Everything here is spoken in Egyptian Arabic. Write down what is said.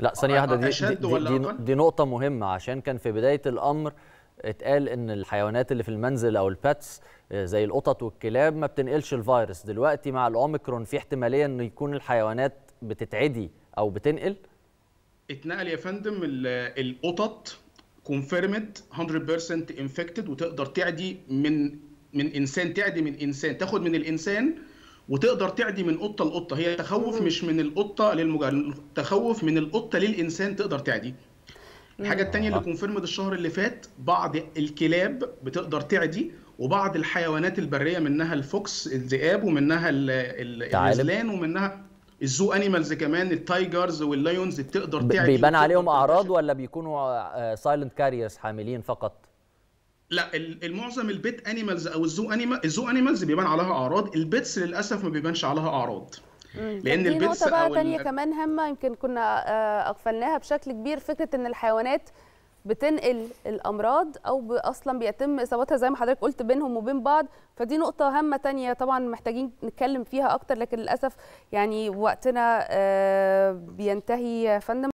لا ثانيه واحده دي, أشد دي, ولا دي, أقل؟ دي نقطه مهمه عشان كان في بدايه الامر اتقال ان الحيوانات اللي في المنزل او الباتس زي القطط والكلاب ما بتنقلش الفيروس دلوقتي مع الاوميكرون في احتماليه ان يكون الحيوانات بتتعدي او بتنقل اتنقل يا فندم ال- القطط كونفيرمد 100% انفكتد وتقدر تعدي من من انسان تعدي من انسان تاخد من الانسان وتقدر تعدي من قطه لقطه هي تخوف مش من القطه للمجرد تخوف من القطه للانسان تقدر تعدي الحاجه التانية اللي كونفيرمد الشهر اللي فات بعض الكلاب بتقدر تعدي وبعض الحيوانات البريه منها الفوكس الذئاب ومنها ال- ال- ثعالب. الغزلان ومنها الزو انيمالز كمان التايجرز واللايونز بتقدر ب- تعدي بيبان وتقدر عليهم اعراض تنتشر. ولا بيكونوا سايلنت كاريرز حاملين فقط لا ال- المعظم البيت انيمالز او الزو انيمال الزو انيمالز بيبان عليها اعراض البيتس للاسف ما بيبانش عليها اعراض لان دي البيتس نقطة بقى او تانية ال- كمان هامة يمكن كنا آه، أغفلناها بشكل كبير فكرة إن الحيوانات بتنقل الأمراض أو ب- أصلا بيتم إصابتها زي ما حضرتك قلت بينهم وبين بعض فدي نقطة هامة تانية طبعا محتاجين نتكلم فيها أكتر لكن للأسف يعني وقتنا آه، بينتهي يا فندم